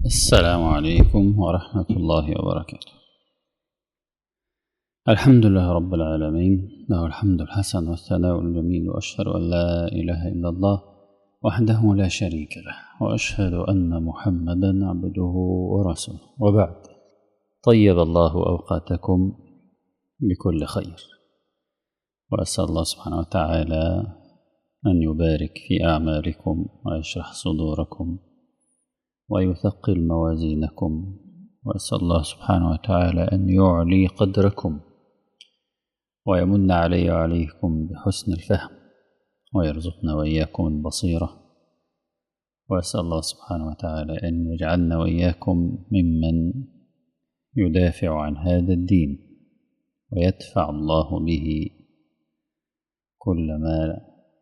السلام عليكم ورحمة الله وبركاته الحمد لله رب العالمين له الحمد الحسن والثناء الجميل وأشهد أن لا إله إلا الله وحده لا شريك له وأشهد أن محمدا عبده ورسوله وبعد طيب الله أوقاتكم بكل خير وأسأل الله سبحانه وتعالى أن يبارك في أعمالكم ويشرح صدوركم ويثقل موازينكم وأسأل الله سبحانه وتعالى أن يعلي قدركم ويمن علي وعليكم بحسن الفهم ويرزقنا وإياكم البصيرة وأسأل الله سبحانه وتعالى أن يجعلنا وإياكم ممن يدافع عن هذا الدين ويدفع الله به كل ما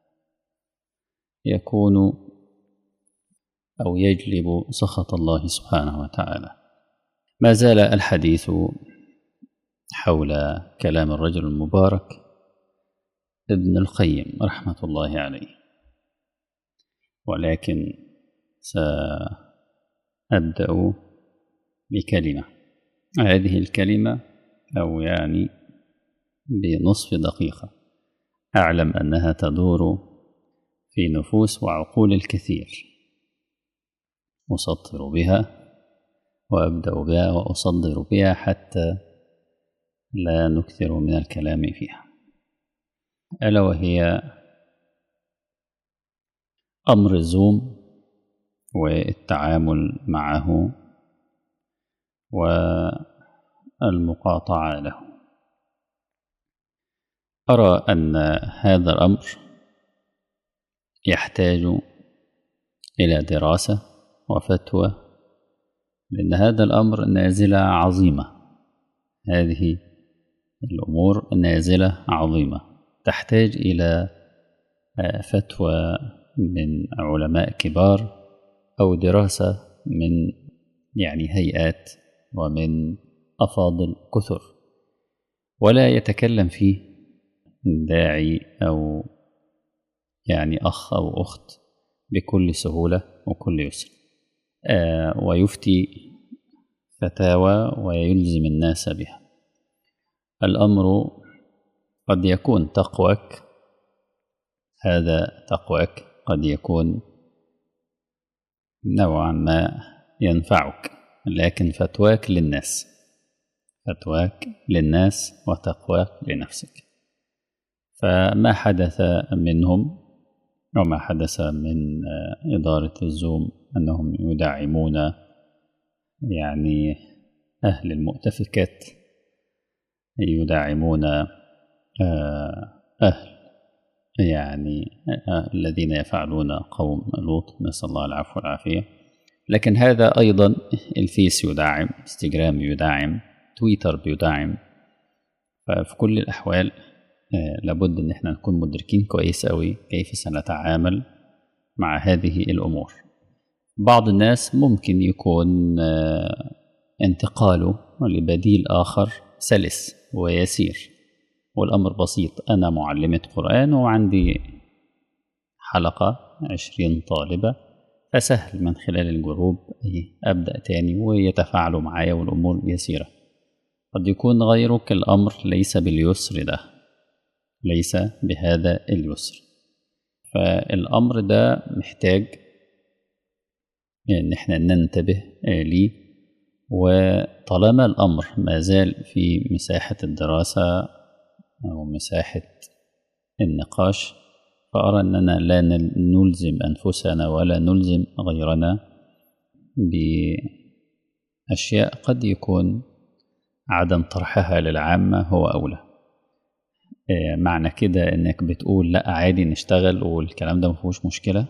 يكون أو يجلب سخط الله سبحانه وتعالى ما زال الحديث حول كلام الرجل المبارك ابن القيم رحمة الله عليه ولكن سأبدأ بكلمة هذه الكلمة أو يعني بنصف دقيقة أعلم أنها تدور في نفوس وعقول الكثير أسطر بها وأبدأ بها وأصدر بها حتى لا نكثر من الكلام فيها ألا وهي أمر الزوم والتعامل معه والمقاطعة له أرى أن هذا الأمر يحتاج إلى دراسة وفتوى لأن هذا الأمر نازلة عظيمة هذه الأمور نازلة عظيمة تحتاج إلى فتوى من علماء كبار أو دراسة من يعني هيئات ومن أفاضل كثر ولا يتكلم فيه داعي أو يعني أخ أو أخت بكل سهولة وكل يسر آه ويفتي فتاوى ويلزم الناس بها الأمر قد يكون تقوك هذا تقوك قد يكون نوعا ما ينفعك لكن فتواك للناس فتواك للناس وتقواك لنفسك فما حدث منهم وما حدث من إدارة الزوم أنهم يدعمون يعني أهل المؤتفكات يدعمون أهل يعني الذين يفعلون قوم لوط نسأل الله العفو والعافية لكن هذا أيضا الفيس يدعم انستجرام يدعم تويتر بيدعم ففي كل الأحوال لابد ان احنا نكون مدركين كويس قوي كيف سنتعامل مع هذه الامور بعض الناس ممكن يكون انتقاله لبديل اخر سلس ويسير والامر بسيط انا معلمة قرآن وعندي حلقة عشرين طالبة فسهل من خلال الجروب ابدأ تاني ويتفاعلوا معايا والامور يسيرة قد يكون غيرك الامر ليس باليسر ده ليس بهذا اليسر فالأمر ده محتاج إن احنا ننتبه ليه وطالما الأمر ما زال في مساحة الدراسة أو مساحة النقاش فأرى أننا لا نلزم أنفسنا ولا نلزم غيرنا بأشياء قد يكون عدم طرحها للعامة هو أولى معنى كده انك بتقول لا عادي نشتغل والكلام ده مفيهوش مشكله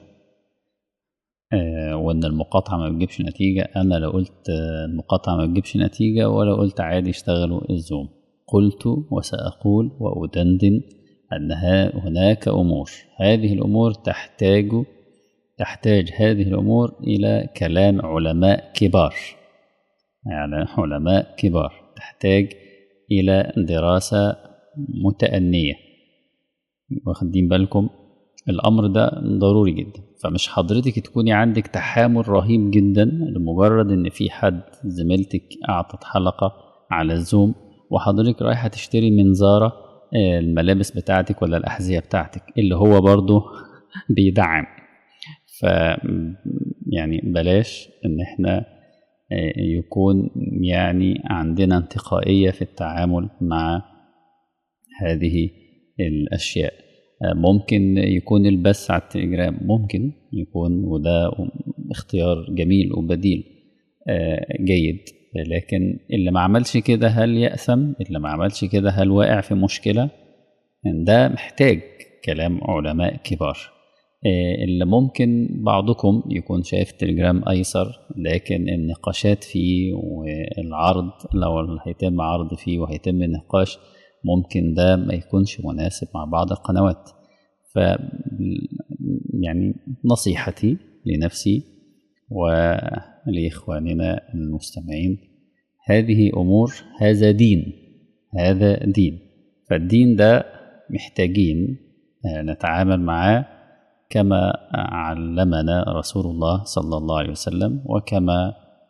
وان المقاطعه ما بتجيبش نتيجه انا لو قلت المقاطعه ما بتجيبش نتيجه ولا قلت عادي اشتغلوا الزوم قلت وساقول وادندن ان هناك امور هذه الامور تحتاج تحتاج هذه الامور الى كلام علماء كبار يعني علماء كبار تحتاج الى دراسه متأنية واخدين بالكم الأمر ده ضروري جدا فمش حضرتك تكوني عندك تحامل رهيب جدا لمجرد ان في حد زميلتك اعطت حلقة على الزوم وحضرتك رايحة تشتري من زارة الملابس بتاعتك ولا الأحذية بتاعتك اللي هو برضه بيدعم ف يعني بلاش ان احنا يكون يعني عندنا انتقائية في التعامل مع هذه الأشياء ممكن يكون البث على التليجرام ممكن يكون وده اختيار جميل وبديل جيد لكن اللي ما عملش كده هل يأثم اللي ما عملش كده هل واقع في مشكلة ده محتاج كلام علماء كبار اللي ممكن بعضكم يكون شايف تليجرام أيسر لكن النقاشات فيه والعرض لو هيتم عرض فيه وهيتم النقاش ممكن ده ما يكونش مناسب مع بعض القنوات ف يعني نصيحتي لنفسي ولإخواننا المستمعين هذه أمور هذا دين هذا دين فالدين ده محتاجين نتعامل معاه كما علمنا رسول الله صلى الله عليه وسلم وكما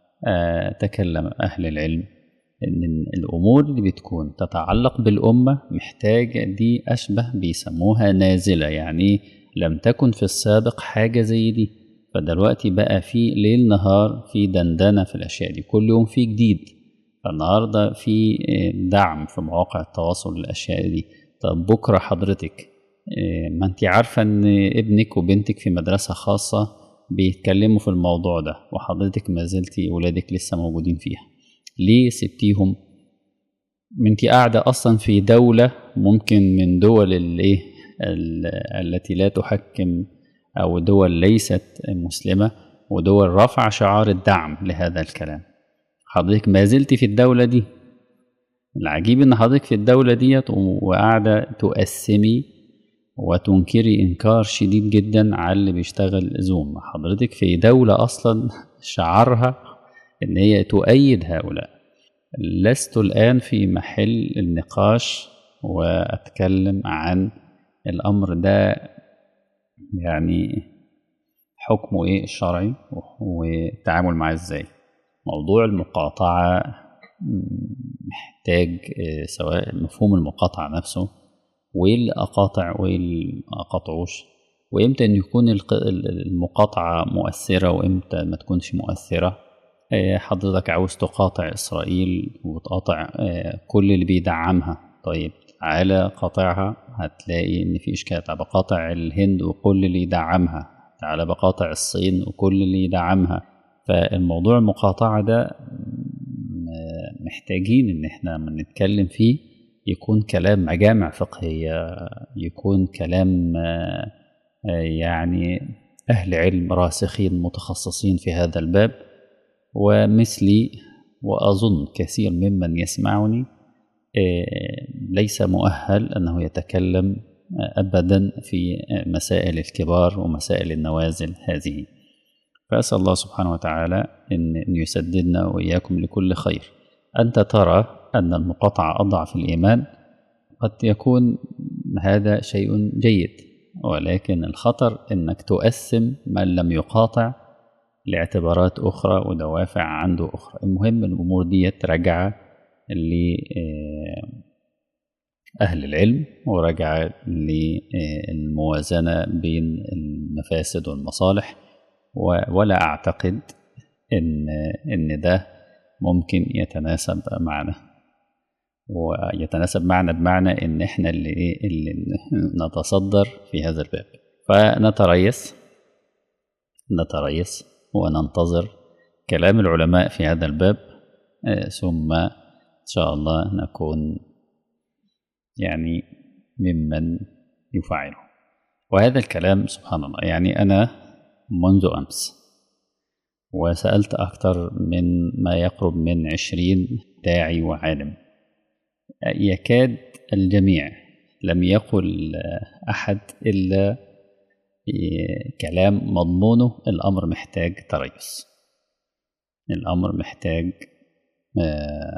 تكلم أهل العلم ان الامور اللي بتكون تتعلق بالامه محتاجه دي اشبه بيسموها نازله يعني لم تكن في السابق حاجه زي دي فدلوقتي بقى في ليل نهار في دندنه في الاشياء دي كل يوم في جديد فالنهارده في دعم في مواقع التواصل للاشياء دي طب بكره حضرتك ما انت عارفه ان ابنك وبنتك في مدرسه خاصه بيتكلموا في الموضوع ده وحضرتك ما زلتي ولادك لسه موجودين فيها ليه سبتيهم انت قاعدة أصلا في دولة ممكن من دول الايه التي لا تحكم أو دول ليست مسلمة ودول رفع شعار الدعم لهذا الكلام حضرتك ما زلت في الدولة دي العجيب ان حضرتك في الدولة ديت وقاعدة تقسمي وتنكري انكار شديد جدا على اللي بيشتغل زوم حضرتك في دولة اصلا شعارها ان هي تؤيد هؤلاء لست الان في محل النقاش واتكلم عن الامر ده يعني حكمه ايه الشرعي والتعامل معاه ازاي موضوع المقاطعة محتاج سواء مفهوم المقاطعة نفسه وايه اللي اقاطع وايه اللي اقاطعوش وامتى ان يكون المقاطعة مؤثرة وامتى ما تكونش مؤثرة حضرتك عاوز تقاطع إسرائيل وتقاطع كل اللي بيدعمها طيب تعالى قاطعها هتلاقي إن في إشكال تعالى بقاطع الهند وكل اللي يدعمها تعالى بقاطع الصين وكل اللي يدعمها فالموضوع المقاطعة ده محتاجين إن إحنا من نتكلم فيه يكون كلام مجامع فقهية يكون كلام يعني أهل علم راسخين متخصصين في هذا الباب ومثلي وأظن كثير ممن يسمعني ليس مؤهل أنه يتكلم أبدا في مسائل الكبار ومسائل النوازل هذه فأسأل الله سبحانه وتعالى أن يسددنا وإياكم لكل خير أنت ترى أن المقاطعة أضعف الإيمان قد يكون هذا شيء جيد ولكن الخطر أنك تؤثم من لم يقاطع لاعتبارات أخرى ودوافع عنده أخرى المهم الأمور دي راجعة لأهل العلم وراجعة للموازنة بين المفاسد والمصالح ولا أعتقد إن إن ده ممكن يتناسب معنا ويتناسب معنا بمعنى إن إحنا اللي إيه اللي نتصدر في هذا الباب فنتريث نتريث وننتظر كلام العلماء في هذا الباب ثم إن شاء الله نكون يعني ممن يفعله وهذا الكلام سبحان الله يعني أنا منذ أمس وسألت أكثر من ما يقرب من عشرين داعي وعالم يكاد الجميع لم يقل أحد إلا كلام مضمونه الأمر محتاج تريث الأمر محتاج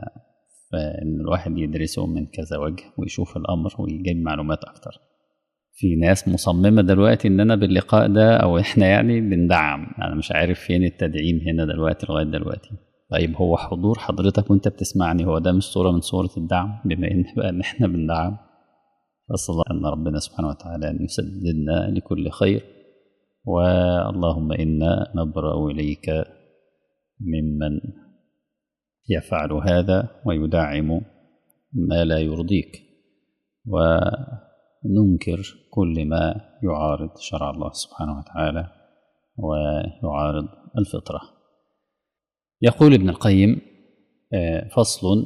فإن الواحد يدرسه من كذا وجه ويشوف الأمر ويجيب معلومات أكتر في ناس مصممة دلوقتي إننا باللقاء ده أو إحنا يعني بندعم أنا مش عارف فين التدعيم هنا دلوقتي لغاية دلوقتي طيب هو حضور حضرتك وأنت بتسمعني هو ده مش صورة من صورة الدعم بما إن بقى إن إحنا بندعم أسأل الله أن ربنا سبحانه وتعالى أن يسددنا لكل خير واللهم إنا نبرأ إليك ممن يفعل هذا ويدعم ما لا يرضيك وننكر كل ما يعارض شرع الله سبحانه وتعالى ويعارض الفطرة يقول ابن القيم فصل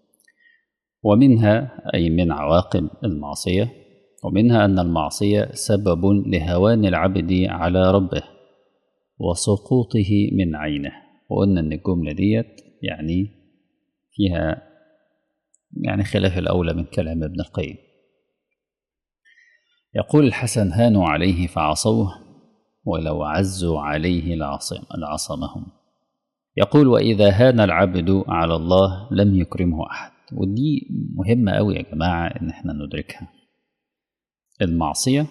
ومنها أي من عواقب المعصية ومنها أن المعصية سبب لهوان العبد على ربه وسقوطه من عينه وقلنا أن الجملة ديت يعني فيها يعني خلاف الأولى من كلام ابن القيم يقول الحسن هانوا عليه فعصوه ولو عزوا عليه لعصم لعصمهم يقول وإذا هان العبد على الله لم يكرمه أحد ودي مهمة أوي يا جماعة إن احنا ندركها المعصية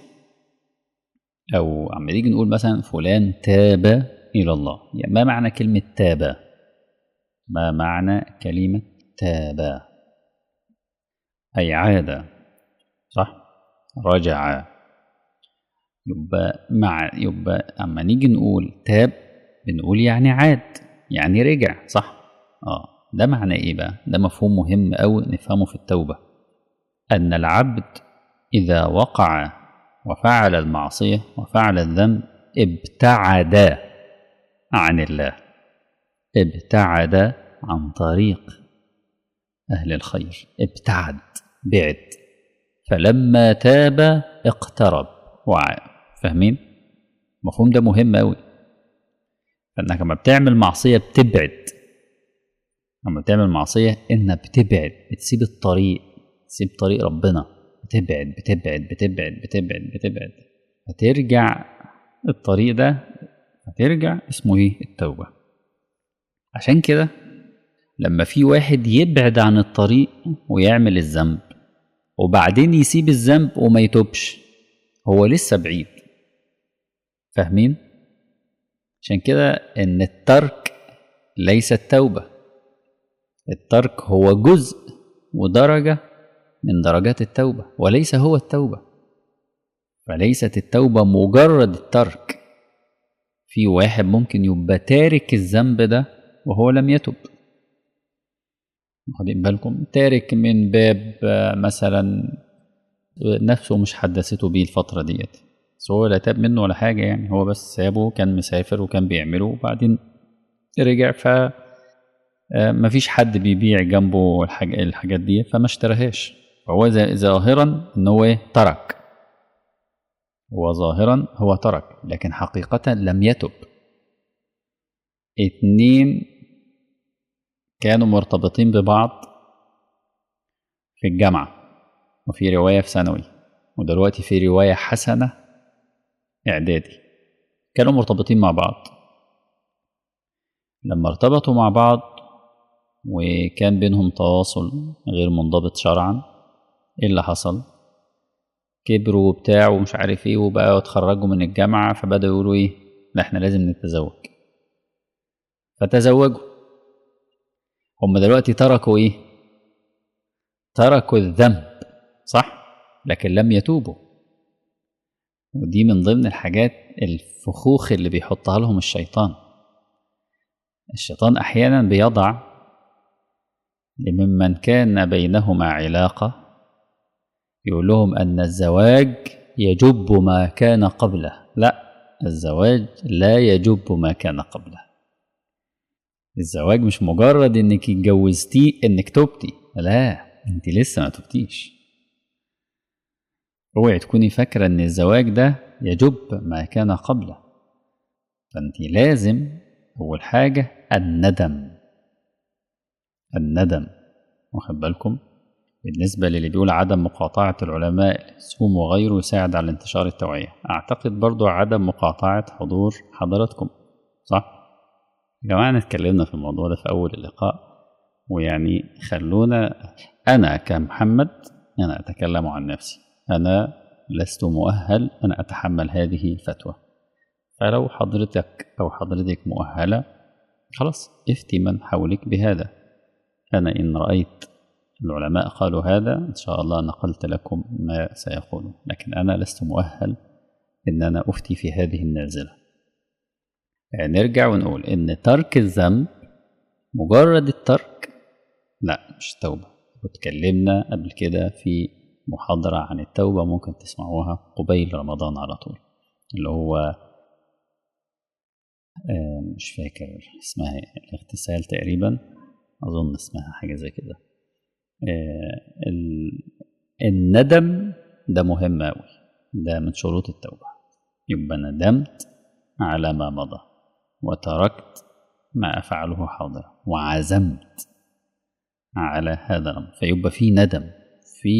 أو عم نيجي نقول مثلا فلان تاب إلى الله يعني ما معنى كلمة تاب ما معنى كلمة تاب أي عاد صح رجع يبقى مع يبقى أما نيجي نقول تاب بنقول يعني عاد يعني رجع صح اه ده معنى ايه بقى ده مفهوم مهم أوي نفهمه في التوبة أن العبد إذا وقع وفعل المعصية وفعل الذنب ابتعد عن الله ابتعد عن طريق أهل الخير ابتعد بعد فلما تاب اقترب وعى فاهمين؟ المفهوم ده مهم أوي فإنك لما بتعمل معصية بتبعد لما بتعمل معصية إنك بتبعد بتسيب الطريق تسيب طريق ربنا بتبعد بتبعد بتبعد بتبعد بتبعد هترجع الطريق ده هترجع اسمه ايه التوبة عشان كده لما في واحد يبعد عن الطريق ويعمل الذنب وبعدين يسيب الذنب وما يتوبش هو لسه بعيد فاهمين عشان كده ان الترك ليس التوبة الترك هو جزء ودرجة من درجات التوبة وليس هو التوبة فليست التوبة مجرد الترك في واحد ممكن يبقى تارك الذنب ده وهو لم يتب واخدين بالكم تارك من باب مثلا نفسه مش حدثته بيه الفترة ديت بس هو لا تاب منه ولا حاجة يعني هو بس سابه كان مسافر وكان بيعمله وبعدين رجع ف مفيش حد بيبيع جنبه الحاجات دي فما اشتراهاش فهو ظاهرا ان هو ترك هو ظاهرا هو ترك لكن حقيقة لم يتب اتنين كانوا مرتبطين ببعض في الجامعة وفي رواية في ثانوي ودلوقتي في رواية حسنة إعدادي كانوا مرتبطين مع بعض لما ارتبطوا مع بعض وكان بينهم تواصل غير منضبط شرعا ايه اللي حصل كبروا وبتاع ومش عارف ايه وبقى اتخرجوا من الجامعة فبدأوا يقولوا ايه لا احنا لازم نتزوج فتزوجوا هم دلوقتي تركوا ايه تركوا الذنب صح لكن لم يتوبوا ودي من ضمن الحاجات الفخوخ اللي بيحطها لهم الشيطان الشيطان احيانا بيضع لممن كان بينهما علاقه يقول لهم ان الزواج يجب ما كان قبله لا الزواج لا يجب ما كان قبله الزواج مش مجرد انك اتجوزتيه انك تبتي لا انت لسه ما تبتيش اوعي تكوني فاكره ان الزواج ده يجب ما كان قبله فانت لازم اول حاجه الندم الندم واخد بالكم بالنسبة للي بيقول عدم مقاطعة العلماء السوم وغيره يساعد على انتشار التوعية أعتقد برضو عدم مقاطعة حضور حضراتكم صح؟ يا جماعة اتكلمنا في الموضوع ده في أول اللقاء ويعني خلونا أنا كمحمد أنا أتكلم عن نفسي أنا لست مؤهل أن أتحمل هذه الفتوى فلو حضرتك أو حضرتك مؤهلة خلاص افتي من حولك بهذا أنا إن رأيت العلماء قالوا هذا إن شاء الله نقلت لكم ما سيقولون لكن أنا لست مؤهل إن أنا أفتي في هذه النازلة يعني نرجع ونقول إن ترك الذنب مجرد الترك لا مش توبة واتكلمنا قبل كده في محاضرة عن التوبة ممكن تسمعوها قبيل رمضان على طول اللي هو مش فاكر اسمها الاغتسال تقريبا أظن اسمها حاجة زي كده الندم ده مهم أوي ده من شروط التوبة يبقى ندمت على ما مضى وتركت ما أفعله حاضر وعزمت على هذا الأمر فيبقى في ندم في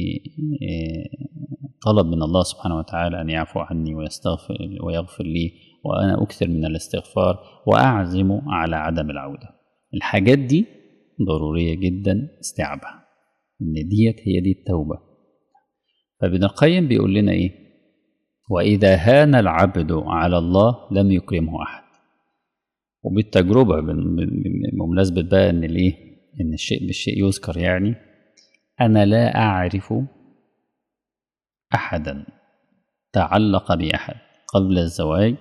طلب من الله سبحانه وتعالى أن يعفو عني ويستغفر ويغفر لي وأنا أكثر من الاستغفار وأعزم على عدم العودة الحاجات دي ضرورية جدا استيعابها إن ديت هي دي التوبة فابن القيم بيقول لنا إيه وإذا هان العبد على الله لم يكرمه أحد وبالتجربة بمناسبة بقى إن الإيه إن الشيء بالشيء يذكر يعني أنا لا أعرف أحدا تعلق بأحد قبل الزواج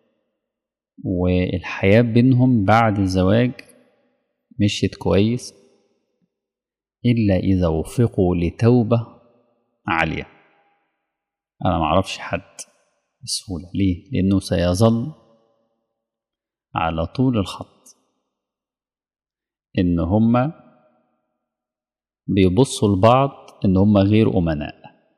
والحياة بينهم بعد الزواج مشيت كويس إلا إذا وفقوا لتوبة عالية أنا معرفش حد بسهولة ليه؟ لأنه سيظل على طول الخط إن هما بيبصوا لبعض إن هما غير أمناء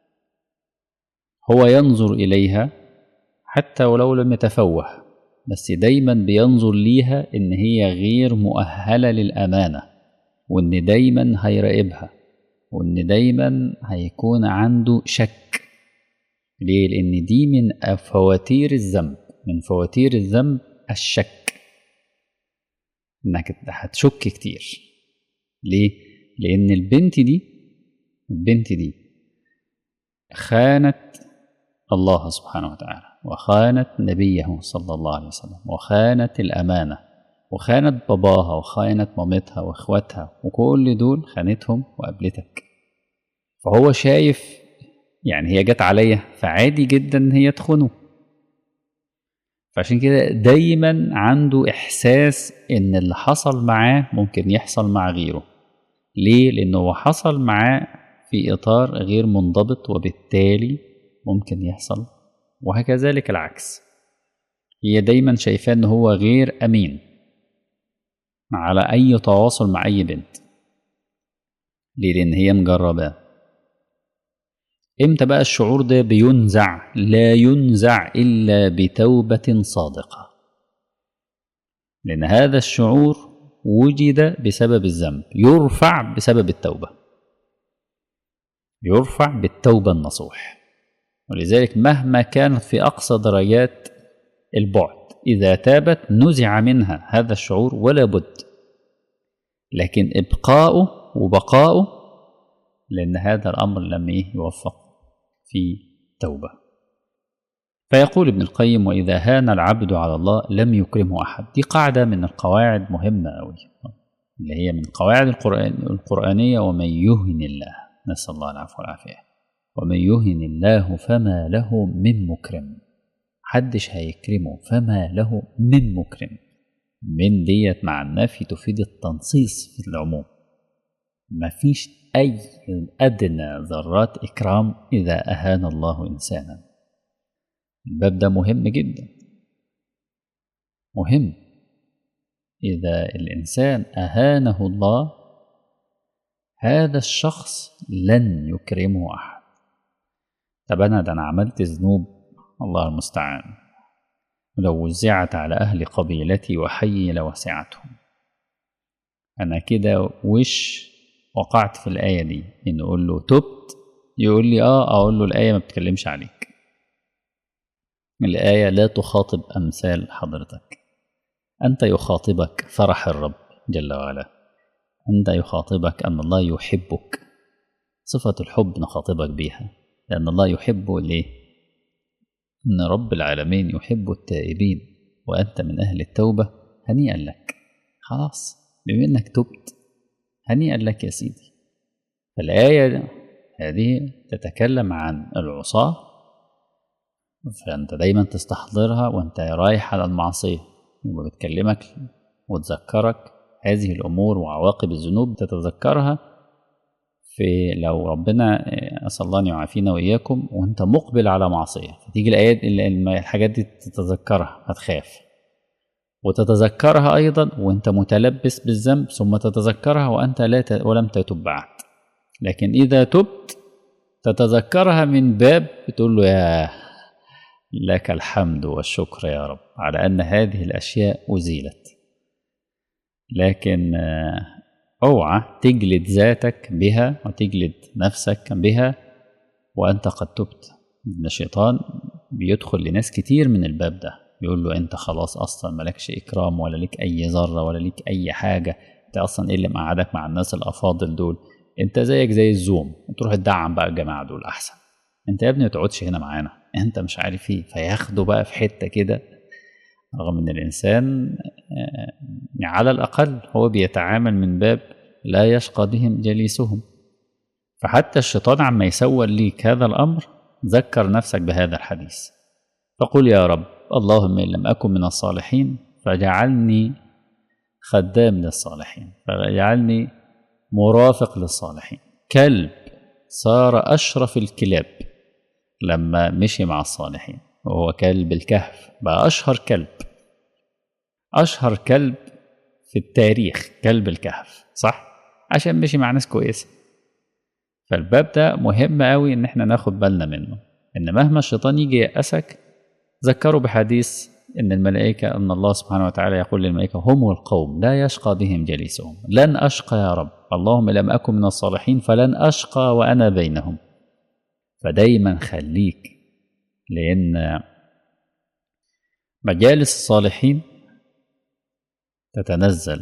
هو ينظر إليها حتى ولو لم يتفوه بس دايما بينظر ليها إن هي غير مؤهلة للأمانة وإن دايما هيراقبها وإن دايما هيكون عنده شك ليه؟ لأن دي من فواتير الذنب من فواتير الذنب الشك إنك هتشك كتير ليه؟ لأن البنت دي البنت دي خانت الله سبحانه وتعالى وخانت نبيه صلى الله عليه وسلم وخانت الأمانة وخانت باباها وخانت مامتها واخواتها وكل دول خانتهم وقابلتك فهو شايف يعني هي جت عليا فعادي جدا ان هي تخونه فعشان كده دايما عنده احساس ان اللي حصل معاه ممكن يحصل مع غيره ليه لانه هو حصل معاه في اطار غير منضبط وبالتالي ممكن يحصل وهكذلك العكس هي دايما شايفاه ان هو غير امين على اي تواصل مع اي بنت ليه لان هي مجرباه امتى بقى الشعور ده بينزع لا ينزع الا بتوبه صادقه لان هذا الشعور وجد بسبب الذنب يرفع بسبب التوبه يرفع بالتوبه النصوح ولذلك مهما كانت في اقصى درجات البعد اذا تابت نزع منها هذا الشعور ولا بد لكن ابقاؤه وبقاؤه لان هذا الامر لم يوفق في توبه فيقول ابن القيم واذا هان العبد على الله لم يكرمه احد دي قاعده من القواعد مهمه قوي اللي هي من قواعد القرآن القرآنية ومن يهن الله نسأل الله العفو والعافية ومن يهن الله فما له من مكرم حدش هيكرمه فما له من مكرم من ديت مع النفي تفيد التنصيص في العموم مفيش أي أدنى ذرات إكرام إذا أهان الله إنسانا الباب ده مهم جدا مهم إذا الإنسان أهانه الله هذا الشخص لن يكرمه أحد طب أنا ده أنا عملت ذنوب الله المستعان لو وزعت على أهل قبيلتي وحي لوسعتهم أنا كده وش وقعت في الآية دي إن أقول له تبت يقول لي آه أقول له الآية ما بتكلمش عليك الآية لا تخاطب أمثال حضرتك أنت يخاطبك فرح الرب جل وعلا أنت يخاطبك أن الله يحبك صفة الحب نخاطبك بها لأن الله يحب ليه إن رب العالمين يحب التائبين وأنت من أهل التوبة هنيئا لك خلاص بما إنك تبت هنيئا لك يا سيدي فالآية هذه تتكلم عن العصاة فأنت دايما تستحضرها وأنت رايح على المعصية يبقى بتكلمك وتذكرك هذه الأمور وعواقب الذنوب تتذكرها في لو ربنا أسأل الله أن يعافينا وإياكم وأنت مقبل على معصية فتيجي الآيات الحاجات دي تتذكرها هتخاف وتتذكرها أيضا وأنت متلبس بالذنب ثم تتذكرها وأنت لا ت... ولم تتب بعد لكن إذا تبت تتذكرها من باب بتقول له يا لك الحمد والشكر يا رب على أن هذه الأشياء أزيلت لكن اوعى تجلد ذاتك بها وتجلد نفسك بها وأنت قد تبت إن الشيطان بيدخل لناس كتير من الباب ده يقول له أنت خلاص أصلا مالكش إكرام ولا ليك أي ذرة ولا ليك أي حاجة أنت أصلا إيه اللي مقعدك مع الناس الأفاضل دول أنت زيك زي الزوم تروح تدعم بقى الجماعة دول أحسن أنت يا ابني ما تقعدش هنا معانا أنت مش عارف إيه فياخده بقى في حتة كده رغم ان الانسان على الاقل هو بيتعامل من باب لا يشقى بهم جليسهم فحتى الشيطان عما يسول ليك هذا الامر ذكر نفسك بهذا الحديث فقل يا رب اللهم ان لم اكن من الصالحين فجعلني خدام للصالحين فجعلني مرافق للصالحين كلب صار اشرف الكلاب لما مشي مع الصالحين وهو كلب الكهف بقى أشهر كلب أشهر كلب في التاريخ كلب الكهف صح؟ عشان مشي مع ناس كويسة فالباب ده مهم قوي إن احنا ناخد بالنا منه إن مهما الشيطان يجي يأسك ذكروا بحديث إن الملائكة أن الله سبحانه وتعالى يقول للملائكة هم القوم لا يشقى بهم جليسهم لن أشقى يا رب اللهم لم أكن من الصالحين فلن أشقى وأنا بينهم فدايما خليك لأن مجالس الصالحين تتنزل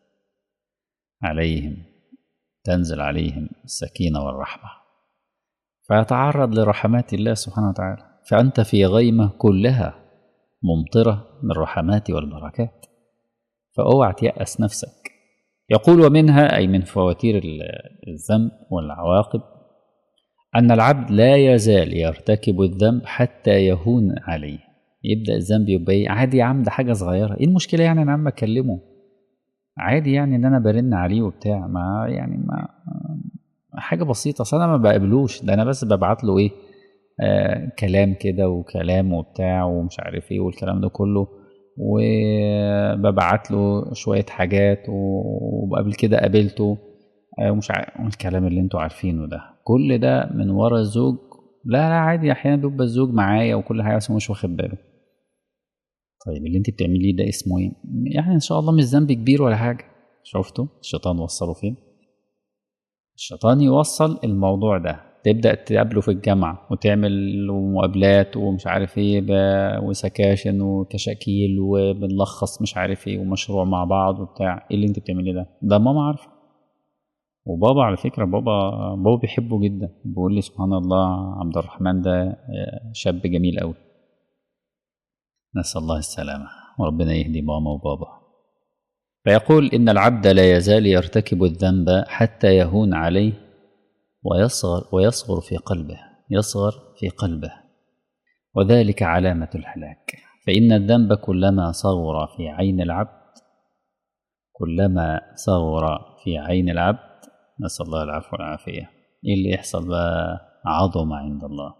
عليهم تنزل عليهم السكينة والرحمة فيتعرض لرحمات الله سبحانه وتعالى فأنت في غيمة كلها ممطرة من الرحمات والبركات فأوعى تيأس نفسك يقول ومنها أي من فواتير الذنب والعواقب أن العبد لا يزال يرتكب الذنب حتى يهون عليه يبدأ الذنب يبقى عادي يا عم ده حاجة صغيرة إيه المشكلة يعني أنا عم أكلمه عادي يعني إن أنا برن عليه وبتاع ما يعني ما حاجة بسيطة أصل أنا ما بقابلوش ده أنا بس ببعت له إيه آه كلام كده وكلام وبتاع ومش عارف إيه والكلام ده كله وببعت له شوية حاجات وقبل كده قابلته ومش عارف الكلام اللي انتوا عارفينه ده كل ده من ورا الزوج لا لا عادي احيانا بيبقى الزوج معايا وكل حاجه بس مش واخد باله طيب اللي انت بتعمليه ده اسمه ايه يعني ان شاء الله مش ذنب كبير ولا حاجه شفتوا الشيطان وصله فين الشيطان يوصل الموضوع ده تبدا تقابله في الجامعه وتعمل مقابلات ومش عارف ايه وسكاشن وكشاكيل وبنلخص مش عارف ايه ومشروع مع بعض وبتاع ايه اللي انت بتعمليه ده ده ماما عارفه وبابا على فكرة بابا بابا بيحبه جدا بيقول لي سبحان الله عبد الرحمن ده شاب جميل قوي نسأل الله السلامة وربنا يهدي ماما وبابا فيقول إن العبد لا يزال يرتكب الذنب حتى يهون عليه ويصغر ويصغر في قلبه يصغر في قلبه وذلك علامة الهلاك فإن الذنب كلما صغر في عين العبد كلما صغر في عين العبد نسأل الله العفو والعافية إيه اللي يحصل بقى عظمة عند الله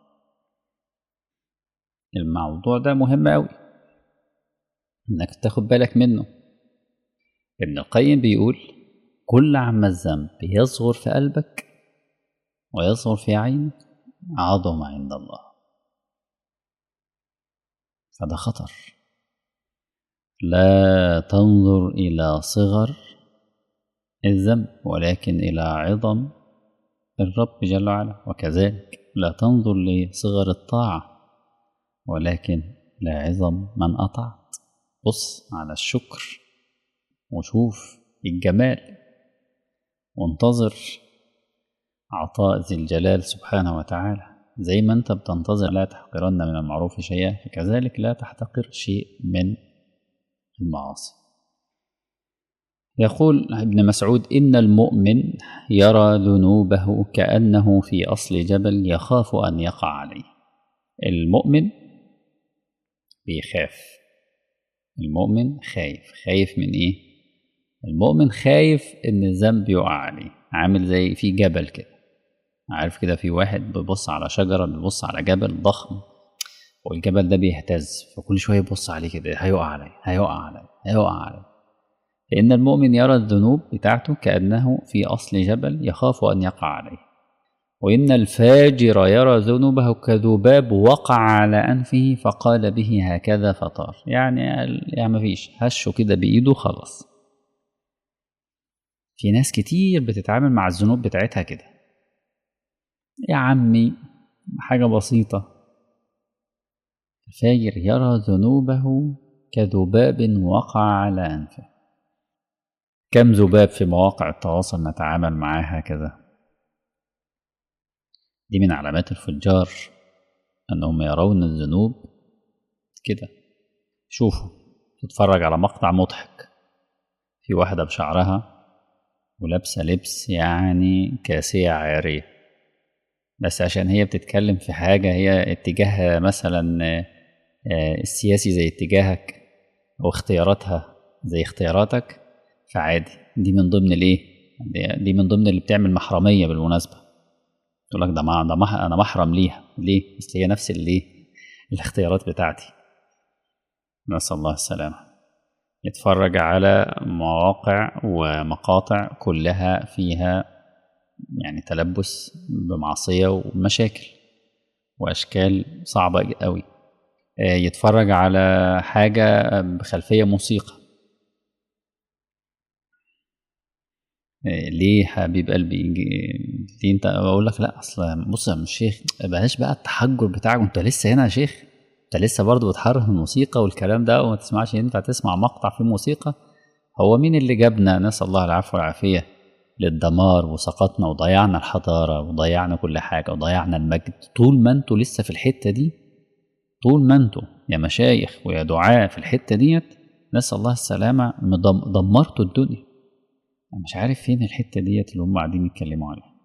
الموضوع ده مهم أوي إنك تاخد بالك منه ابن القيم بيقول كل عما الذنب يصغر في قلبك ويصغر في عينك عظمة عند الله فده خطر لا تنظر إلى صغر الذنب ولكن إلى عظم الرب جل وعلا وكذلك لا تنظر لصغر الطاعة ولكن لعظم من أطعت بص على الشكر وشوف الجمال وانتظر عطاء ذي الجلال سبحانه وتعالى زي ما أنت بتنتظر لا تحقرن من المعروف شيئا فكذلك لا تحتقر شيء من المعاصي يقول ابن مسعود إن المؤمن يرى ذنوبه كأنه في أصل جبل يخاف أن يقع عليه المؤمن بيخاف المؤمن خايف خايف من إيه؟ المؤمن خايف إن الذنب يقع عليه عامل زي في جبل كده عارف كده في واحد بيبص على شجرة بيبص على جبل ضخم والجبل ده بيهتز فكل شوية يبص عليه كده هيقع علي هيقع علي هيقع علي فإن المؤمن يرى الذنوب بتاعته كأنه في أصل جبل يخاف أن يقع عليه وإن الفاجر يرى ذنوبه كذباب وقع على أنفه فقال به هكذا فطار يعني يعني مفيش هشه كده بإيده خلاص في ناس كتير بتتعامل مع الذنوب بتاعتها كده يا عمي حاجة بسيطة الفاجر يرى ذنوبه كذباب وقع على أنفه كم ذباب في مواقع التواصل نتعامل معاه هكذا دي من علامات الفجار أنهم يرون الذنوب كده شوفوا تتفرج على مقطع مضحك في واحدة بشعرها ولابسة لبس يعني كاسية عارية بس عشان هي بتتكلم في حاجة هي اتجاهها مثلا السياسي زي اتجاهك أو اختياراتها زي اختياراتك فعادي دي من ضمن الايه دي من ضمن اللي بتعمل محرمية بالمناسبة تقول لك ده ما ده مح... انا محرم ليها ليه بس هي نفس اللي الاختيارات بتاعتي نسأل الله السلامة يتفرج على مواقع ومقاطع كلها فيها يعني تلبس بمعصية ومشاكل وأشكال صعبة قوي يتفرج على حاجة بخلفية موسيقى ليه حبيب قلبي ليه انت بقول لك لا اصل بص يا شيخ بلاش بقى التحجر بتاعك انت لسه هنا يا شيخ انت لسه برضه بتحرف الموسيقى والكلام ده وما تسمعش ينفع تسمع مقطع فيه موسيقى هو مين اللي جابنا نسال الله العفو والعافيه للدمار وسقطنا وضيعنا الحضاره وضيعنا كل حاجه وضيعنا المجد طول ما انتوا لسه في الحته دي طول ما انتوا يا مشايخ ويا دعاء في الحته ديت نسال الله السلامه دمرتوا الدنيا أنا مش عارف فين الحتة ديت اللي هم قاعدين يتكلموا عليها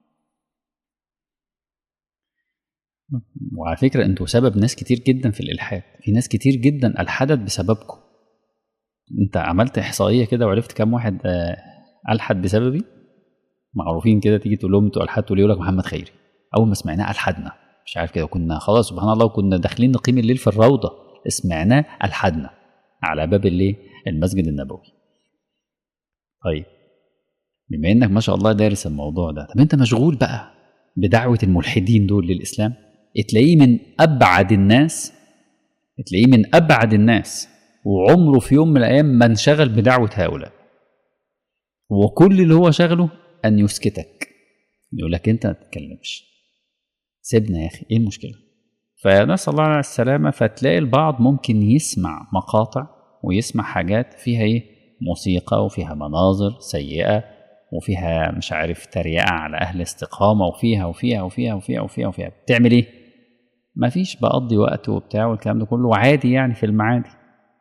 وعلى فكرة انتوا سبب ناس كتير جدا في الإلحاد في ناس كتير جدا ألحدت بسببكم انت عملت إحصائية كده وعرفت كام واحد ألحد بسببي معروفين كده تيجي تقول لهم انتوا ألحدتوا ليه يقول لك محمد خيري أول ما سمعناه ألحدنا مش عارف كده كنا خلاص سبحان الله كنا داخلين نقيم الليل في الروضة سمعناه ألحدنا على باب الليل المسجد النبوي طيب بما انك ما شاء الله دارس الموضوع ده طب انت مشغول بقى بدعوة الملحدين دول للإسلام تلاقيه من أبعد الناس تلاقيه من أبعد الناس وعمره في يوم من الأيام ما انشغل بدعوة هؤلاء وكل اللي هو شغله أن يسكتك يقول لك أنت ما تتكلمش سيبنا يا أخي إيه المشكلة فنسأل الله على السلامة فتلاقي البعض ممكن يسمع مقاطع ويسمع حاجات فيها إيه موسيقى وفيها مناظر سيئة وفيها مش عارف تريقة على أهل استقامة وفيها وفيها وفيها وفيها وفيها وفيها بتعمل إيه؟ مفيش بقضي وقت وبتاع والكلام ده كله عادي يعني في المعادي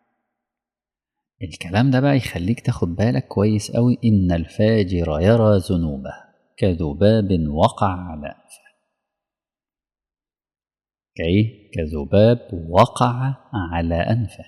الكلام ده بقى يخليك تاخد بالك كويس قوي إن الفاجر يرى ذنوبه كذباب وقع على أنفه كإيه؟ كذباب وقع على أنفه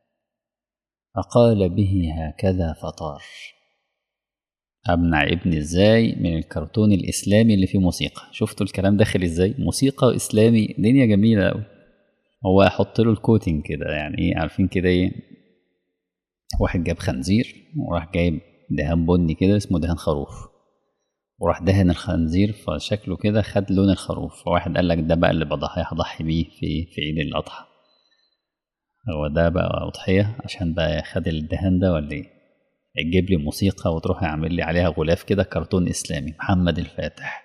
فقال به هكذا فطار امنع ابني ازاي من الكرتون الاسلامي اللي فيه موسيقى شفتوا الكلام داخل ازاي موسيقى اسلامي دنيا جميله قوي هو احط له الكوتنج كده يعني ايه عارفين كده ايه واحد جاب خنزير وراح جايب دهان بني كده اسمه دهان خروف وراح دهن الخنزير فشكله كده خد لون الخروف فواحد قال لك ده بقى اللي بضحي هضحي بيه في في عيد الاضحى هو ده بقى اضحيه عشان بقى خد الدهان ده ولا ايه تجيب لي موسيقى وتروح يعمل لي عليها غلاف كده كرتون اسلامي محمد الفاتح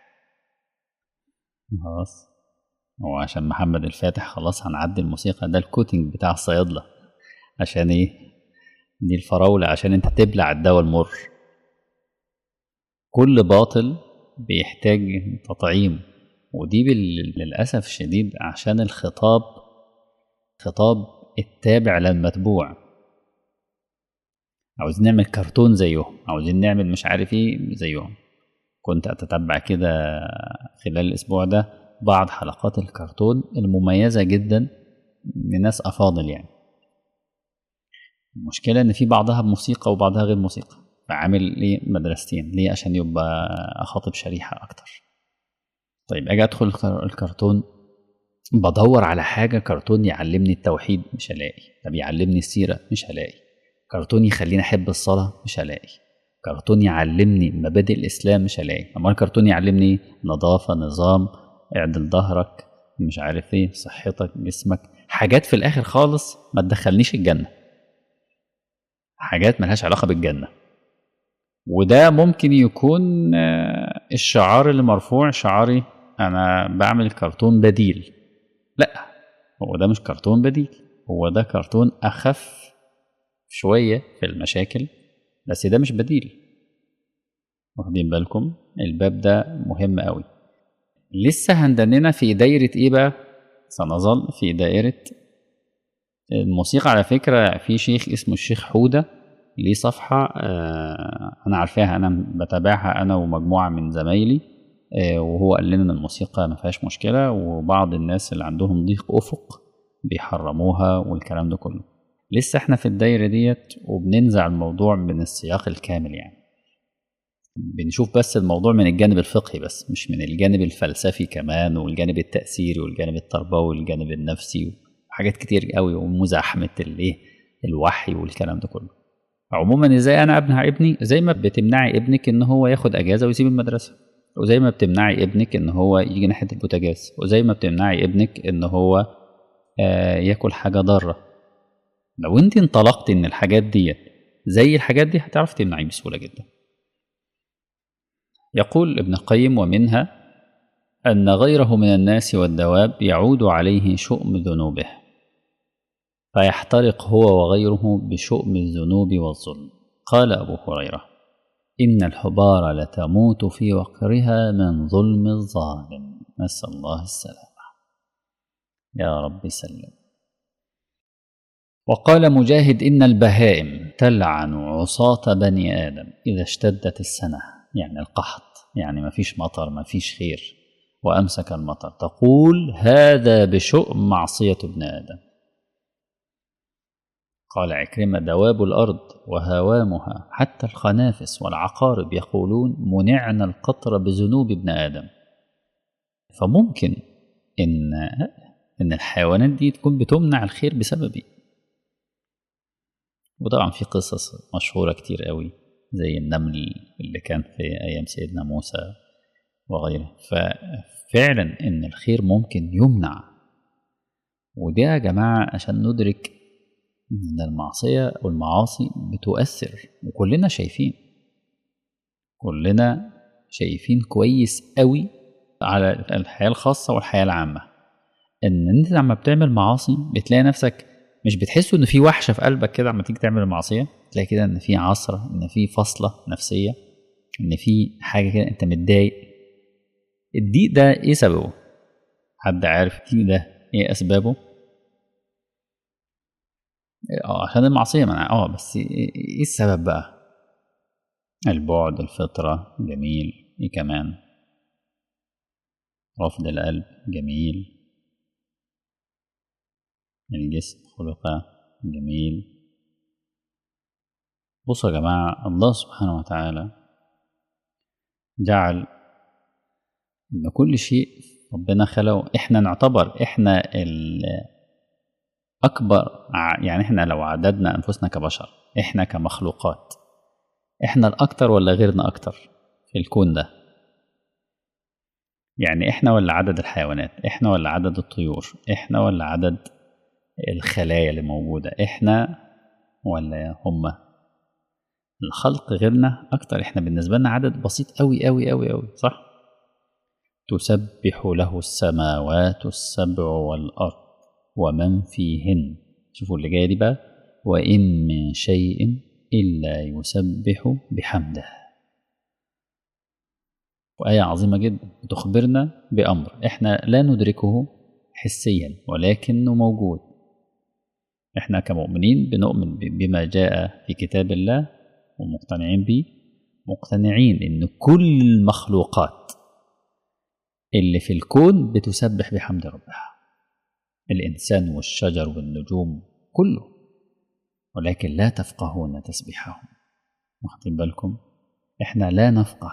خلاص هو عشان محمد الفاتح خلاص هنعدي الموسيقى ده الكوتنج بتاع الصيادله عشان ايه دي الفراوله عشان انت تبلع الدواء المر كل باطل بيحتاج تطعيم ودي بال- للأسف الشديد عشان الخطاب خطاب التابع للمتبوع عاوزين نعمل كرتون زيهم عاوزين نعمل مش عارف ايه زيهم كنت أتتبع كده خلال الأسبوع ده بعض حلقات الكرتون المميزة جدا لناس أفاضل يعني المشكلة إن في بعضها بموسيقى وبعضها غير موسيقى فعامل ليه مدرستين ليه عشان يبقى أخاطب شريحة أكتر طيب أجي أدخل الكر- الكرتون بدور على حاجة كرتون يعلمني التوحيد مش هلاقي طب يعلمني السيرة مش هلاقي كرتون يخليني أحب الصلاة مش هلاقي كرتون يعلمني مبادئ الإسلام مش هلاقي أما الكرتون يعلمني نظافة نظام اعدل ظهرك مش عارف ايه صحتك جسمك حاجات في الآخر خالص ما تدخلنيش الجنة حاجات ملهاش علاقة بالجنة وده ممكن يكون آه، الشعار اللي مرفوع شعاري أنا بعمل كرتون بديل لا هو ده مش كرتون بديل هو ده كرتون أخف شوية في المشاكل بس ده مش بديل واخدين بالكم الباب ده مهم قوي لسه هندننا في دايرة ايه بقى سنظل في دائرة الموسيقى على فكرة في شيخ اسمه الشيخ حودة ليه صفحة آه، أنا عارفاها أنا بتابعها أنا ومجموعة من زمايلي آه، وهو قال لنا إن الموسيقى ما فيهاش مشكلة وبعض الناس اللي عندهم ضيق أفق بيحرموها والكلام ده كله لسه احنا في الدايرة ديت وبننزع الموضوع من السياق الكامل يعني بنشوف بس الموضوع من الجانب الفقهي بس مش من الجانب الفلسفي كمان والجانب التأثيري والجانب التربوي والجانب النفسي وحاجات كتير قوي ومزاحمة الايه الوحي والكلام ده كله عموما ازاي انا ابنع ابني زي ما بتمنعي ابنك ان هو ياخد اجازه ويسيب المدرسه وزي ما بتمنعي ابنك ان هو يجي ناحيه البوتاجاز وزي ما بتمنعي ابنك ان هو آه ياكل حاجه ضاره لو انت انطلقتي ان الحاجات ديت زي الحاجات دي هتعرفي تمنعيه بسهوله جدا يقول ابن القيم ومنها أن غيره من الناس والدواب يعود عليه شؤم ذنوبه فيحترق هو وغيره بشؤم الذنوب والظلم قال أبو هريرة إن الحبار لتموت في وقرها من ظلم الظالم نسأل الله السلامة يا رب سلم وقال مجاهد إن البهائم تلعن عصاة بني آدم إذا اشتدت السنة يعني القحط يعني ما فيش مطر ما فيش خير وأمسك المطر تقول هذا بشؤم معصية ابن آدم قال عكرمة دواب الأرض وهوامها حتى الخنافس والعقارب يقولون منعنا القطر بذنوب ابن آدم فممكن إن إن الحيوانات دي تكون بتمنع الخير بسببي وطبعا في قصص مشهورة كتير قوي زي النمل اللي كان في أيام سيدنا موسى وغيره ففعلا إن الخير ممكن يمنع وده يا جماعة عشان ندرك إن المعصية والمعاصي بتؤثر وكلنا شايفين كلنا شايفين كويس قوي على الحياة الخاصة والحياة العامة إن أنت لما بتعمل معاصي بتلاقي نفسك مش بتحسوا إن في وحشة في قلبك كده لما تيجي تعمل المعصية تلاقي كده إن في عصرة إن في فصلة نفسية إن في حاجة كده أنت متضايق الضيق ده إيه سببه؟ حد عارف الضيق ده إيه أسبابه؟ اه عشان المعصية منع اه بس ايه السبب بقى البعد الفطرة جميل ايه كمان رفض القلب جميل الجسم خلق جميل بصوا يا جماعة الله سبحانه وتعالى جعل ان كل شيء ربنا خلقه احنا نعتبر احنا اكبر يعني احنا لو عددنا انفسنا كبشر احنا كمخلوقات احنا الاكتر ولا غيرنا اكتر في الكون ده يعني احنا ولا عدد الحيوانات احنا ولا عدد الطيور احنا ولا عدد الخلايا اللي موجوده احنا ولا هما الخلق غيرنا اكتر احنا بالنسبه لنا عدد بسيط قوي قوي قوي قوي صح تسبح له السماوات السبع والارض ومن فيهن شوفوا اللي جايه دي بقى وان من شيء الا يسبح بحمده وآية عظيمة جدا بتخبرنا بأمر إحنا لا ندركه حسيا ولكنه موجود إحنا كمؤمنين بنؤمن بما جاء في كتاب الله ومقتنعين به مقتنعين إن كل المخلوقات اللي في الكون بتسبح بحمد ربها الإنسان والشجر والنجوم كله ولكن لا تفقهون تسبيحهم واخدين بالكم احنا لا نفقه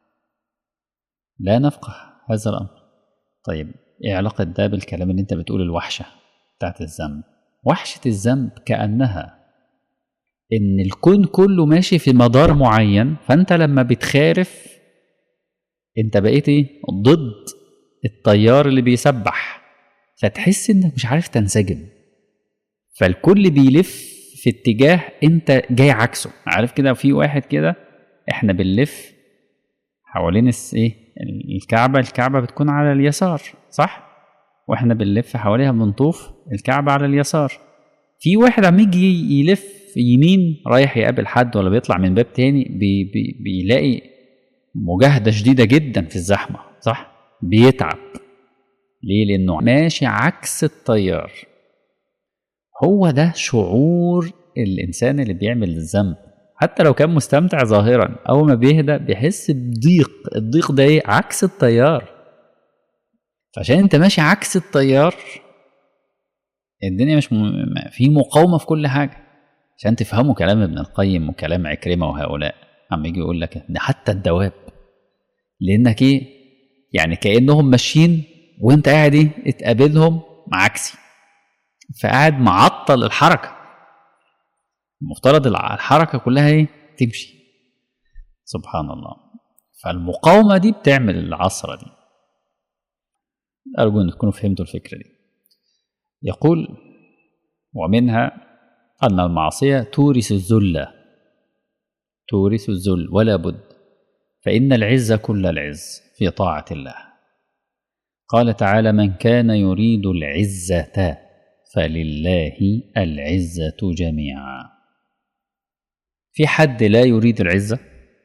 لا نفقه هذا الامر طيب ايه علاقه ده بالكلام اللي انت بتقول الوحشه بتاعت الذنب وحشه الذنب كانها ان الكون كله ماشي في مدار معين فانت لما بتخارف انت بقيت ايه ضد التيار اللي بيسبح فتحس انك مش عارف تنسجم فالكل بيلف في اتجاه انت جاي عكسه عارف كده في واحد كده احنا بنلف حوالين ايه الكعبه الكعبه بتكون على اليسار صح واحنا بنلف حواليها بنطوف الكعبه على اليسار في واحد عم يجي يلف يمين رايح يقابل حد ولا بيطلع من باب تاني بي بي بيلاقي مجاهده شديده جدا في الزحمه صح بيتعب ليه لانه ماشي عكس التيار هو ده شعور الانسان اللي بيعمل الذنب حتى لو كان مستمتع ظاهرا اول ما بيهدى بيحس بضيق الضيق ده ايه عكس التيار فعشان انت ماشي عكس التيار الدنيا مش م... في مقاومه في كل حاجه عشان تفهموا كلام ابن القيم وكلام عكرمه وهؤلاء عم يجي يقول لك ان حتى الدواب لانك ايه يعني كانهم ماشيين وانت قاعد ايه اتقابلهم عكسي فقاعد معطل الحركه المفترض الحركه كلها ايه تمشي سبحان الله فالمقاومه دي بتعمل العصره دي ارجو ان تكونوا فهمتوا الفكره دي يقول ومنها ان المعصيه تورث الذل تورث الذل ولا بد فان العز كل العز في طاعه الله قال تعالى من كان يريد العزه فلله العزه جميعا في حد لا يريد العزه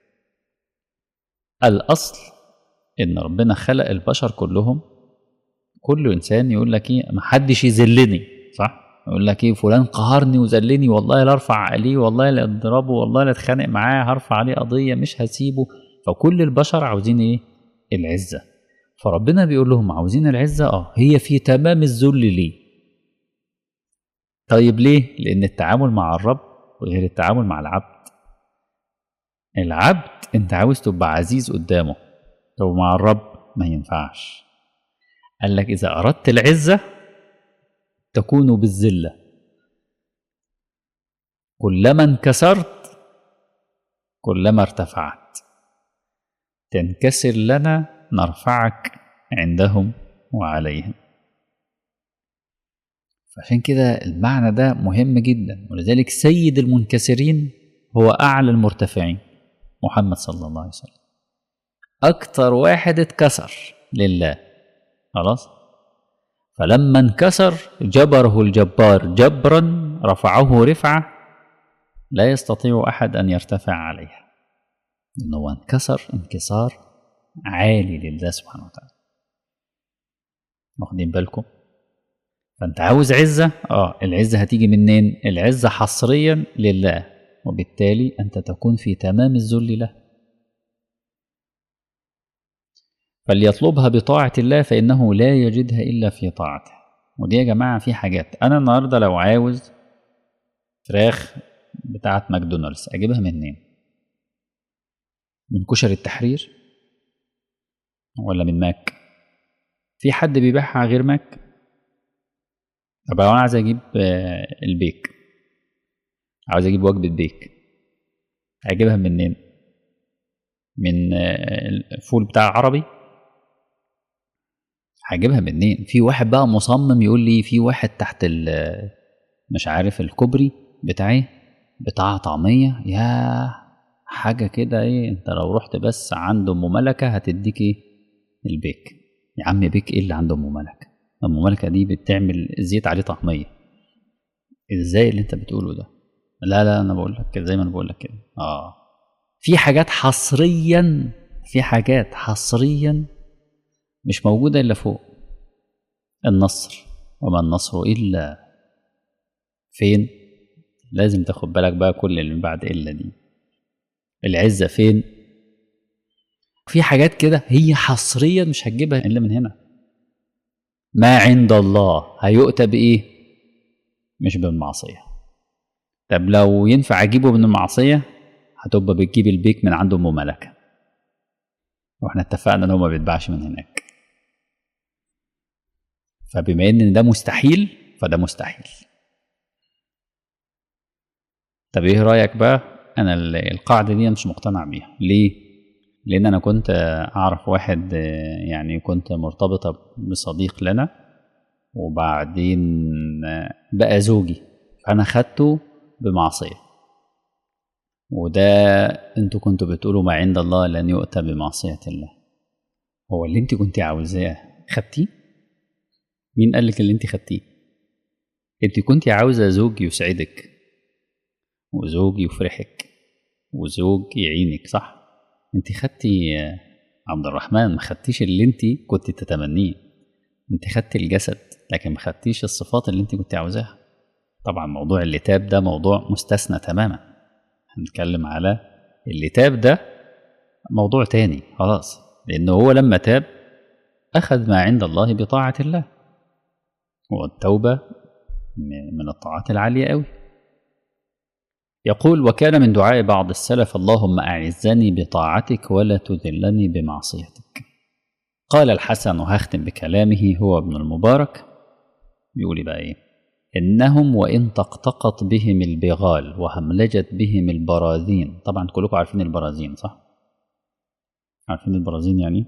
الاصل ان ربنا خلق البشر كلهم كل انسان يقول لك ايه ما حدش يذلني صح يقول لك ايه فلان قهرني وذلني والله لا ارفع عليه والله لا اضربه والله لا اتخانق معاه هرفع عليه قضيه مش هسيبه فكل البشر عاوزين ايه العزه فربنا بيقول لهم عاوزين العزه اه هي في تمام الذل ليه طيب ليه لان التعامل مع الرب غير التعامل مع العبد العبد انت عاوز تبقى عزيز قدامه طب مع الرب ما ينفعش قال لك اذا اردت العزه تكون بالذله كلما انكسرت كلما ارتفعت تنكسر لنا نرفعك عندهم وعليهم فعشان كده المعنى ده مهم جدا ولذلك سيد المنكسرين هو أعلى المرتفعين محمد صلى الله عليه وسلم أكتر واحد اتكسر لله خلاص فلما انكسر جبره الجبار جبرا رفعه رفعة لا يستطيع أحد أن يرتفع عليها لأنه انكسر انكسار عالي لله سبحانه وتعالى واخدين بالكم فانت عاوز عزة اه العزة هتيجي منين العزة حصريا لله وبالتالي انت تكون في تمام الذل له فليطلبها بطاعة الله فإنه لا يجدها إلا في طاعته ودي يا جماعة في حاجات أنا النهاردة لو عاوز فراخ بتاعة ماكدونالدز أجيبها منين من كشري التحرير ولا من ماك في حد بيبيعها غير ماك طب لو انا عايز اجيب البيك عاوز اجيب وجبه بيك اجيبها منين من الفول بتاع عربي هجيبها منين في واحد بقى مصمم يقول لي في واحد تحت مش عارف الكوبري بتاعي بتاع طعميه يا حاجه كده ايه انت لو رحت بس عند ام ملكه هتديك ايه البيك يا عم بيك ايه اللي عند ام ملكه ام ملكه دي بتعمل زيت عليه طعميه ازاي اللي انت بتقوله ده لا لا انا بقول لك زي ما انا بقول لك كده اه في حاجات حصريا في حاجات حصريا مش موجودة إلا فوق النصر وما النصر إلا فين لازم تاخد بالك بقى كل اللي من بعد إلا دي العزة فين في حاجات كده هي حصريا مش هتجيبها إلا من هنا ما عند الله هيؤتى بإيه مش بالمعصية طب لو ينفع أجيبه من المعصية هتبقى بتجيب البيك من عنده أم ملكة واحنا اتفقنا ان هو ما بيتباعش من هناك فبما ان ده مستحيل فده مستحيل طب ايه رايك بقى انا القاعده دي مش مقتنع بيها ليه لان انا كنت اعرف واحد يعني كنت مرتبطه بصديق لنا وبعدين بقى زوجي فانا خدته بمعصيه وده انتوا كنتوا بتقولوا ما عند الله لن يؤتى بمعصية الله هو اللي انت كنت عاوزاه خدتيه مين قال لك اللي انت خدتيه انت كنت عاوزة زوج يسعدك وزوج يفرحك وزوج يعينك صح انت خدتي عبد الرحمن ما خدتيش اللي انت كنت تتمنيه انت خدتي الجسد لكن ما خدتيش الصفات اللي انت كنت عاوزاها طبعا موضوع اللي تاب ده موضوع مستثنى تماما هنتكلم على اللي تاب ده موضوع تاني خلاص لأنه هو لما تاب أخذ ما عند الله بطاعة الله والتوبة من الطاعات العالية أوي يقول وكان من دعاء بعض السلف اللهم أعزني بطاعتك ولا تذلني بمعصيتك قال الحسن وهختم بكلامه هو ابن المبارك بيقول بقى ايه إنهم وإن تقتقط بهم البغال وهملجت بهم البراذين طبعا كلكم عارفين البراذين صح؟ عارفين البراذين يعني؟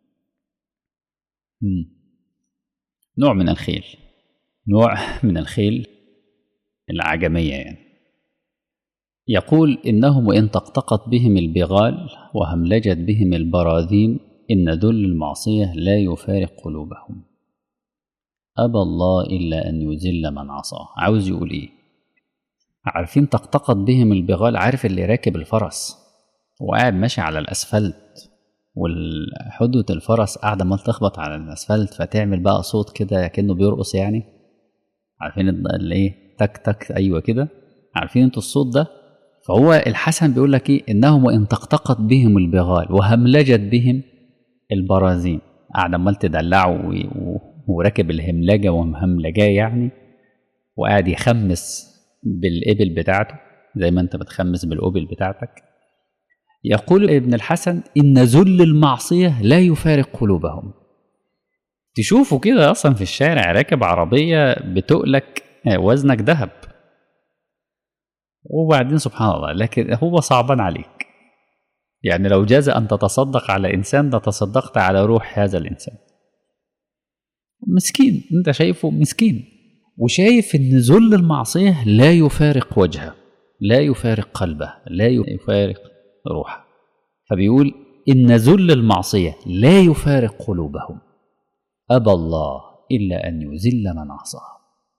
مم. نوع من الخيل نوع من الخيل العجمية يعني يقول إنهم وإن تقتقط بهم البغال وهملجت بهم البراذين إن ذل المعصية لا يفارق قلوبهم أبى الله إلا أن يذل من عصاه عاوز يقول إيه عارفين تقتقط بهم البغال عارف اللي راكب الفرس وقاعد ماشي على الأسفلت والحدوة الفرس قاعدة ما تخبط على الأسفلت فتعمل بقى صوت كده كأنه بيرقص يعني عارفين اللي إيه تك تك أيوة كده عارفين انتوا الصوت ده فهو الحسن بيقول لك ايه انهم وان تقتقط بهم البغال وهملجت بهم البرازين قاعد عمال تدلعه وراكب الهملجه ومهملجاه يعني وقاعد يخمس بالإبل بتاعته زي ما انت بتخمس بالأوبل بتاعتك يقول ابن الحسن إن ذل المعصية لا يفارق قلوبهم تشوفوا كده أصلا في الشارع راكب عربية بتقلك وزنك ذهب وبعدين سبحان الله لكن هو صعبان عليك يعني لو جاز أن تتصدق على إنسان لتصدقت على روح هذا الإنسان مسكين أنت شايفه مسكين وشايف أن ذل المعصية لا يفارق وجهه لا يفارق قلبه لا يفارق روحه فبيقول إن ذل المعصية لا يفارق قلوبهم أبى الله إلا أن يذل من عصاه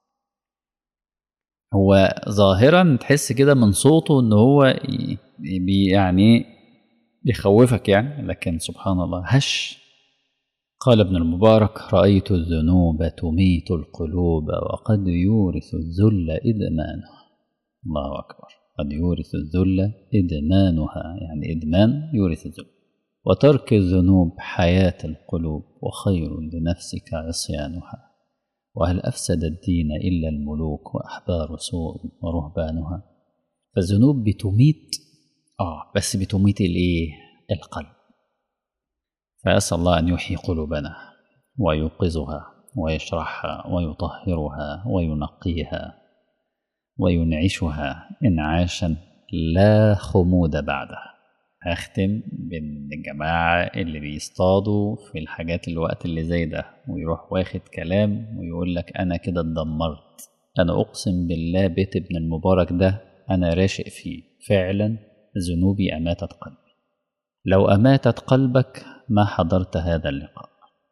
هو ظاهرا تحس كده من صوته ان هو بي يعني بيخوفك يعني لكن سبحان الله هش قال ابن المبارك رأيت الذنوب تميت القلوب وقد يورث الذل إدمانها الله أكبر قد يورث الذل إدمانها يعني إدمان يورث الذل وترك الذنوب حياة القلوب وخير لنفسك عصيانها وهل أفسد الدين إلا الملوك وأحبار سوء ورهبانها فالذنوب بتميت آه بس بتميت الإيه القلب فأسأل الله أن يحيي قلوبنا ويوقظها ويشرحها ويطهرها وينقيها وينعشها انعاشا لا خمود بعده هختم بالجماعة اللي بيصطادوا في الحاجات الوقت اللي زي ده ويروح واخد كلام ويقول لك أنا كده اتدمرت أنا أقسم بالله بيت ابن المبارك ده أنا راشق فيه فعلا ذنوبي أماتت قلبي لو أماتت قلبك ما حضرت هذا اللقاء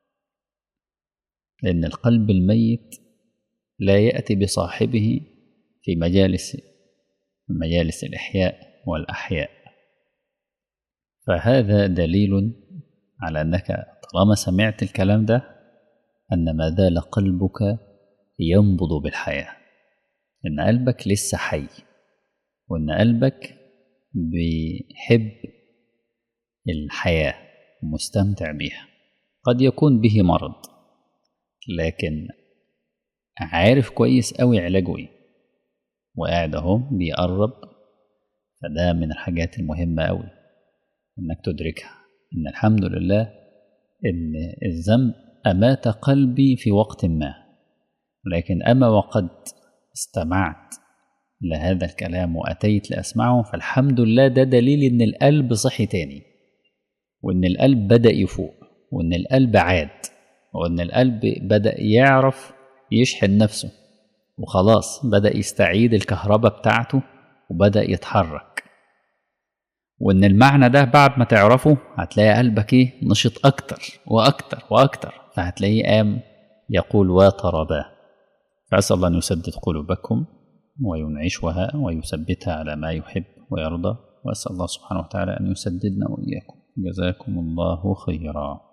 لأن القلب الميت لا يأتي بصاحبه في مجالس مجالس الإحياء والأحياء فهذا دليل على أنك طالما سمعت الكلام ده أن ما زال قلبك ينبض بالحياة إن قلبك لسه حي وإن قلبك بيحب الحياة ومستمتع بيها قد يكون به مرض لكن عارف كويس قوي علاجه ايه وقاعد اهو بيقرب فده من الحاجات المهمة قوي انك تدركها ان الحمد لله ان الذنب امات قلبي في وقت ما لكن اما وقد استمعت لهذا الكلام واتيت لاسمعه فالحمد لله ده دليل ان القلب صحي تاني وان القلب بدا يفوق وان القلب عاد وان القلب بدا يعرف يشحن نفسه وخلاص بدا يستعيد الكهرباء بتاعته وبدا يتحرك وان المعنى ده بعد ما تعرفه هتلاقي قلبك ايه نشط اكتر واكتر واكتر فهتلاقيه قام يقول وطرباه فاسال الله ان يسدد قلوبكم وينعشها ويثبتها على ما يحب ويرضى واسال الله سبحانه وتعالى ان يسددنا واياكم جزاكم الله خيرا